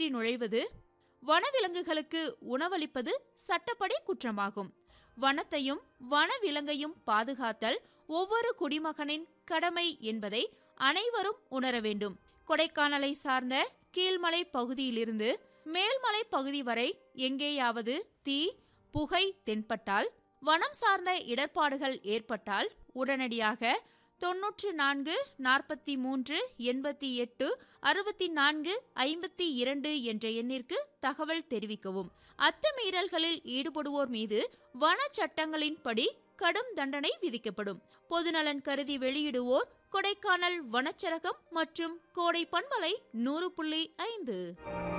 மீறி நுழைவது வனவிலங்குகளுக்கு உணவளிப்பது சட்டப்படி குற்றமாகும் வனத்தையும் வனவிலங்கையும் பாதுகாத்தல் ஒவ்வொரு குடிமகனின் கடமை என்பதை அனைவரும் உணர வேண்டும் கொடைக்கானலை சார்ந்த கீழ்மலை பகுதியிலிருந்து மேல்மலை பகுதி வரை எங்கேயாவது தீ புகை தென்பட்டால் வனம் சார்ந்த இடர்பாடுகள் ஏற்பட்டால் உடனடியாக தொன்னூற்று நான்கு நாற்பத்தி மூன்று எண்பத்தி எட்டு அறுபத்தி நான்கு ஐம்பத்தி இரண்டு என்ற எண்ணிற்கு தகவல் தெரிவிக்கவும் அத்துமீறல்களில் ஈடுபடுவோர் மீது வன சட்டங்களின்படி கடும் தண்டனை விதிக்கப்படும் பொதுநலன் கருதி வெளியிடுவோர் கொடைக்கானல் வனச்சரகம் மற்றும் கோடை பண்பலை நூறு புள்ளி ஐந்து